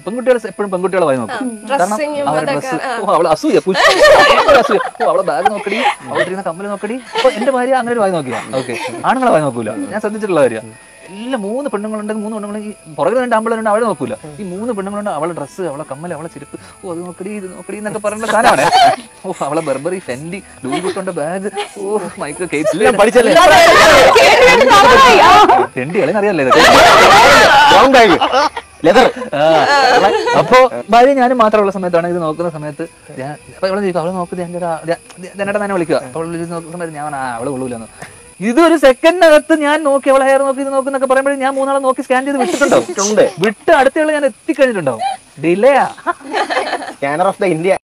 പെൺകുട്ടികൾ എപ്പോഴും പെൺകുട്ടികളെ വായി നോക്കും കാരണം ഡ്രസ്സിങ്ങും അവരുടെ അതൊക്കെ, ഡ്രസ്സ് ഓ അവളെ അസൂയ പുച്ഛം. ഭയങ്കര അസൂയ ഓ അവളെ ബാഗ് നോക്കടി അവളിരുന്ന കമ്മല് നോക്കടി അപ്പൊ എന്റെ ഭാര്യ അങ്ങനെ ഒരു വായി നോക്കിയാ ഓക്കെ ആണുങ്ങളെ വായി നോക്കൂല ഞാൻ ശ്രദ്ധിച്ചിട്ടുള്ള കാര്യം എല്ലാം മൂന്ന് പെണ്ണുങ്ങളുണ്ടെങ്കിൽ മൂന്ന് പെണ്ണുങ്ങൾ ഈ പുറകിൽ രണ്ട് ആമ്പിളുണ്ട് അവളെ നോക്കൂല ഈ മൂന്ന് പെണ്ണുങ്ങളുണ്ട് അവളെ ഡ്രസ്സ് അവളെ കമ്മല് അവളെ ചെരുപ്പ് ഓ അത് നോക്കടി ഇത് നോക്കടി എന്നൊക്കെ പറയുന്ന സാധനമാണ് ഓ അവളെ ബെർബറി ഫെൻഡി ലൂയി വിട്ടോണ്ട ബാഗ് ഓ മൈക്കിൾ കേറ്റ്സ് പഠിച്ചല്ലേ ഫെൻഡി കളി അറിയാലേ ഇതൊക്കെ ലോങ് ബാഗ് ലെതർ ആ, അപ്പൊ ഭാര്യ ഞാനും മാത്രമുള്ള സമയത്താണ് ഇത് നോക്കുന്ന സമയത്ത് ഞാൻ അപ്പൊ ഇവിടെ ചോദിക്കും അവളെ നോക്കുന്നത് എന്റെ എന്നോട് തന്നെ വിളിക്കുക അപ്പോൾ അവള് ഇത് നോക്കുന്ന സമയത്ത് ഞാൻ പറഞ്ഞു, ആ അവള് കൊള്ളൂലെന്ന് ഇതൊരു സെക്കൻഡിനകത്ത് ഞാൻ നോക്കി അവളെ ഹെയർ നോക്കി ഇത് നോക്കുന്നൊക്കെ പറയുമ്പോഴേ ഞാൻ മൂന്നാളെ നോക്കി സ്കാൻ ചെയ്ത് വിട്ടിട്ടുണ്ടാവും വിട്ട് അടുത്തയാളെ ഞാൻ എത്തിക്കഴിഞ്ഞിട്ടുണ്ടാവും ഡിലേയാ സ്കാനർ ഓഫ് ദ ഇന്ത്യ